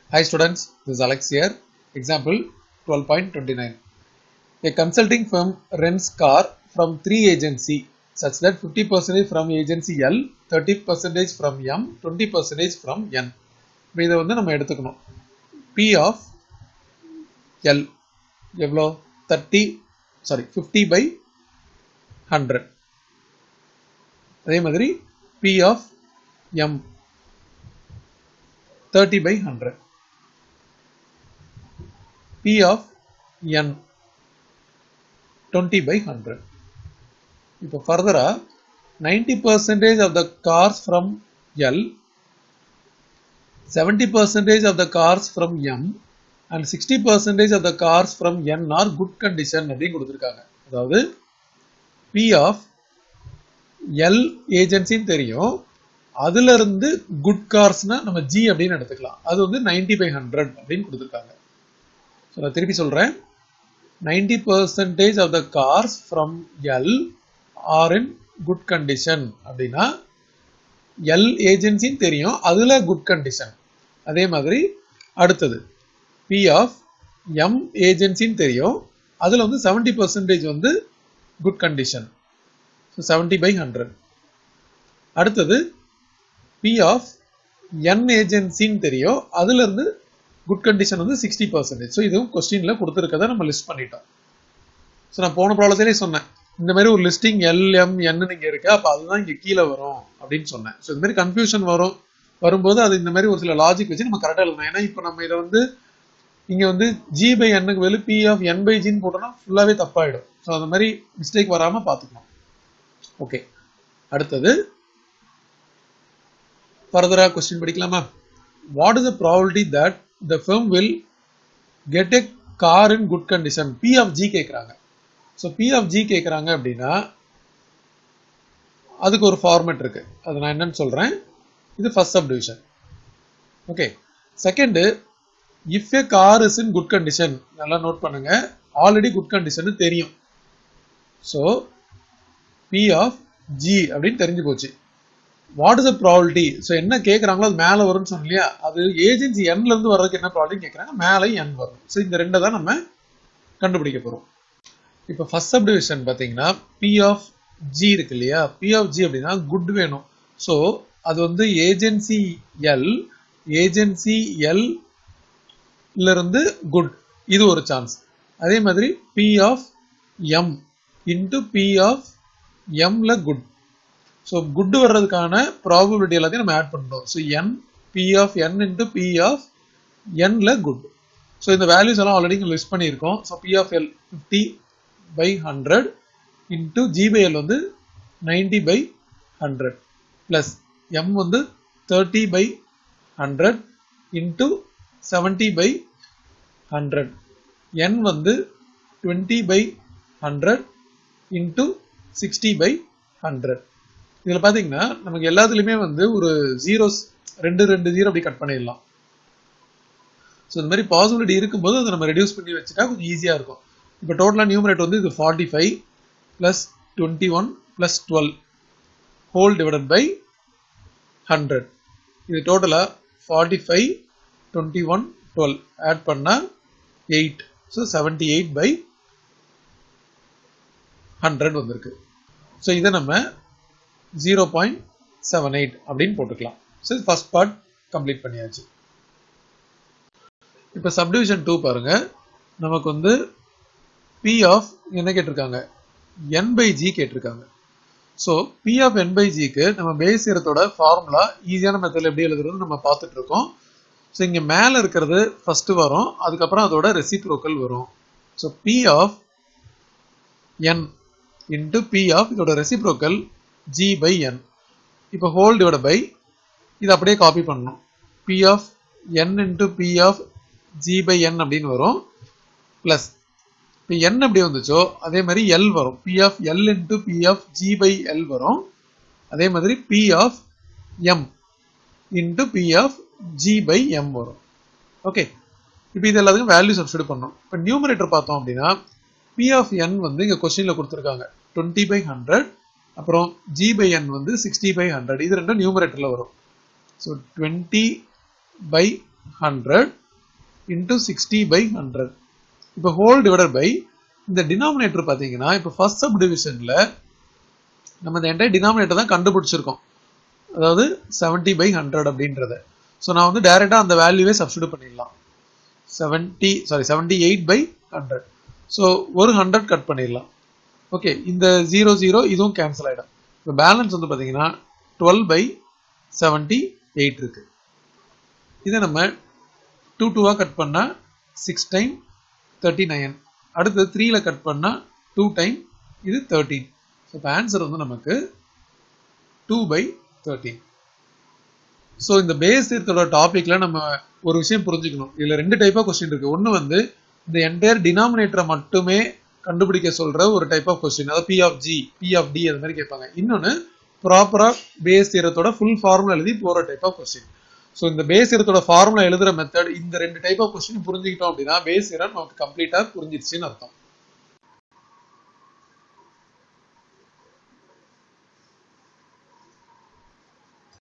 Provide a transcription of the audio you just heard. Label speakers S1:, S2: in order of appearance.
S1: Hi students, this is Alex here. Example 12.29. A consulting firm rents car from three agency such that 50% from agency L, 30% from M, 20% from N. இப்போ இதை வந்து நம்ம எடுத்துக்கணும் P of L எவ்வளோ thirty sorry fifty by hundred அதே மாதிரி P of M thirty by hundred P of N twenty by hundred இப்போ ஃபர்தரா ninety percentage of the cars from L seventy percentage of the cars from M and sixty percentage of the cars from N are good condition அப்படின்னு கொடுத்துருக்காங்க அதாவது P of L ஏஜென்சின்னு தெரியும் அதுல இருந்து good கார்ஸ்னா நம்ம ஜி அப்படின்னு எடுத்துக்கலாம் அது வந்து நைன்டி பை ஹண்ட்ரட் அப்படின்னு கொடுத்துருக்காங்க ஸோ நான் திருப்பி சொல்றேன் ninety percentage of the cars from L are in good condition அப்படின்னா எல் ஏஜென்சின்னு தெரியும் அதுல குட் கண்டிஷன் அதே மாதிரி அடுத்தது பி ஆஃப் எம் ஏஜென்சின்னு தெரியும் அதுல வந்து செவன்டி பர்சன்டேஜ் வந்து good condition so seventy by hundred அடுத்தது பி ஆஃப் என் ஏஜென்சின்னு தெரியும் அதுல இருந்து குட் கண்டிஷன் வந்து சிக்ஸ்டி பர்சன்டேஜ் ஸோ இதுவும் கொஸ்டின்ல கொடுத்துருக்கதை நம்ம லிஸ்ட் பண்ணிட்டோம் ஸோ நான் போன ப்ராப்ளத்திலே சொன்னேன் இந்த மாதிரி ஒரு லிஸ்டிங் எல்எம் என்னு இங்க இருக்கு அப்போ அதுதான் இங்க கீழே வரும் அப்படின்னு சொன்னேன் ஸோ இந்த மாதிரி கன்ஃபியூஷன் வரும் வரும்போது அது இந்த மாதிரி ஒரு சில லாஜிக் வச்சு நம்ம கரெக்டாக எழுதணும் ஏன்னா இப்போ நம்ம இதை வந்து இங்க வந்து ஜி பை எண்ணுக்கு வெளி பி ஆஃப் என் பை ஜின்னு போட்டோம்னா ஃபுல்லாவே தப்பாயிடும் ஸோ அந்த மாதிரி மிஸ்டேக் வராம பார்த்துக்கணும் ஓகே அடுத்தது ஃபர்தரா கொஸ்டின் படிக்கலாமா what is the probability that the firm will get a car in good condition P of G கேட்குறாங்க ஸோ பி ஆஃப் ஜி கேட்குறாங்க அப்படின்னா அதுக்கு ஒரு ஃபார்மேட் இருக்கு அது நான் என்னன்னு சொல்றேன் இது first subdivision okay second if a car is in good condition நல்லா நோட் பண்ணுங்க ஆல்ரெடி குட் கண்டிஷன் தெரியும் ஸோ பி ஆஃப் ஜி அப்படின்னு தெரிஞ்சு போச்சு what is the probability so என்ன கேட்குறாங்களோ அது மேலே வரும்னு சொன்னோம் இல்லையா அது ஏஜென்சி என்ல இருந்து வர்றதுக்கு என்ன ப்ராபிலிட்டி கேட்குறாங்க மேலே என் வரும் ஸோ இந்த ரெண்டை தான் நம்ம கண்டுபிடிக்க போகிறோம் இப்போ ஃபர்ஸ்ட் சப் டிவிஷன் பார்த்தீங்கன்னா பி ஆஃப் ஜி இருக்கு இல்லையா பி ஆஃப் ஜி அப்படின்னா குட் வேணும் ஸோ அது வந்து ஏஜென்சி எல் ஏஜென்சி எல் இருந்து குட் இது ஒரு சான்ஸ் அதே மாதிரி P of M into P of எம்ல குட் ஸோ குட் வர்றதுக்கான ப்ராபபிலிட்டி எல்லாத்தையும் நம்ம ஆட் பண்ணுறோம் so N P of N into P of என்ல குட் ஸோ இந்த வேல்யூஸ் எல்லாம் ஆல்ரெடி இங்கே லிஸ்ட் பண்ணியிருக்கோம் so P of L fifty by hundred into G by L வந்து ninety by hundred plus M வந்து thirty by hundred into seventy by hundred N வந்து twenty by hundred into sixty by hundred இதில் பார்த்தீங்கன்னா நமக்கு எல்லாத்துலேயுமே வந்து ஒரு zeros ரெண்டு ரெண்டு ஜீரோ அப்படி கட் பண்ணிடலாம் ஸோ இந்த மாதிரி பாசிபிலிட்டி இருக்கும்போது அதை நம்ம ரெடியூஸ் பண்ணி வச்சுட்டா கொஞ்சம் ஈஸியாக இருக்கும் இப்போ டோட்டலாக நியூமரேட் வந்து இது forty five plus twenty one plus twelve whole divided by hundred இது டோட்டலாக forty five twenty one twelve add பண்ணால் eight so seventy eight by hundred வந்திருக்கு ஸோ இதை நம்ம ஜீரோ பாயிண்ட் செவன் எயிட் அப்படின்னு போட்டுக்கலாம் ஸோ ஃபர்ஸ்ட் பார்ட் கம்ப்ளீட் பண்ணியாச்சு இப்போ சப்டிவிஷன் டூ பாருங்க நமக்கு வந்து பி ஆஃப் என்ன கேட்டிருக்காங்க என் பை ஜி கேட்டிருக்காங்க so P of N by ஜிக்கு நம்ம பேஸ் இடத்தோட ஃபார்முலா ஈஸியான மெத்தடில் எப்படி எழுதுறது நம்ம பார்த்துட்டு இருக்கோம் ஸோ இங்கே மேலே இருக்கிறது ஃபர்ஸ்ட் வரும் அதுக்கப்புறம் அதோட ரெசிப்ரோக்கல் வரும் so P of N into P of இதோட ரெசிப்ரோக்கல் ஜி பை என் இப்போ ஹோல் டிவைட் பை இது அப்படியே காப்பி பண்ணணும் P of N into P of G by N அப்படின்னு வரும் ப்ளஸ் இப்போ என் எப்படி வந்துச்சோ அதே மாதிரி எல் வரும் P of L into P of G by L வரும் அதே மாதிரி P of M into P of G by M வரும் ஓகே இப்போ இது எல்லாத்துக்கும் வேல்யூ சப்ஸ்டியூட் பண்ணணும் இப்போ நியூமரேட்டர் பார்த்தோம் அப்படின்னா பி ஆஃப் என் வந்து இங்கே கொஸ்டினில் கொடுத்துருக்காங்க டுவெண்ட்டி பை ஹண்ட்ரட் அப்புறம் ஜி பை என் வந்து சிக்ஸ்டி பை ஹண்ட்ரட் இது ரெண்டும் நியூமரேட்டரில் வரும் so twenty by hundred into sixty by hundred இப்போ ஹோல் டிவைடட் பை இந்த டினாமினேட்டர் பார்த்தீங்கன்னா இப்போ ஃபர்ஸ்ட் சப் டிவிஷனில் நம்ம இந்த என்டையர் டினாமினேட்டர் தான் கண்டுபிடிச்சிருக்கோம் அதாவது செவன்ட்டி பை ஹண்ட்ரட் அப்படின்றத ஸோ நான் வந்து டைரெக்டாக அந்த வேல்யூவே சப்ஸ்டியூட் பண்ணிடலாம் seventy sorry seventy eight by hundred so ஒரு ஹண்ட்ரட் கட் பண்ணிடலாம் ஓகே இந்த ஜீரோ ஜீரோ இதுவும் கேன்சல் ஆகிடும் இப்போ பேலன்ஸ் வந்து பார்த்தீங்கன்னா டுவெல் பை செவன்ட்டி எயிட் இருக்கு இதை நம்ம டூ டூவாக கட் பண்ணால் சிக்ஸ் டைம் தேர்ட்டி நைன் அடுத்து த்ரீல கட் பண்ணால் டூ டைம் இது தேர்ட்டீன் ஸோ இப்போ ஆன்சர் வந்து நமக்கு டூ பை தேர்ட்டீன் ஸோ இந்த பேஸ் தீர்த்தோட டாபிக்ல நம்ம ஒரு விஷயம் புரிஞ்சுக்கணும் இதுல ரெண்டு டைப் ஆஃப் கொஸ்டின் இருக்கு ஒன்று வந்து இந்த என்டையர் டினாமினேட்டரை மட்டுமே கண்டுபிடிக்க சொல்ற ஒரு டைப் ஆஃப் கொஸ்டின் அதாவது P of G P of D அந்த மாதிரி கேட்பாங்க இன்னொன்று ப்ராப்பரா பேஸ் தீரத்தோட ஃபுல் ஃபார்முலா எழுதி போற டைப் ஆஃப் கொஸ்டின் ஸோ இந்த பேஸ் தீரத்தோட ஃபார்முலா எழுதுற மெத்தட் இந்த ரெண்டு டைப் ஆஃப் கொஸ்டின் புரிஞ்சுக்கிட்டோம் அப்படின்னா பேஸ் தீரம் நமக்கு கம்ப்ளீட்டா புரிஞ்சிருச்சுன்னு அர்த்தம்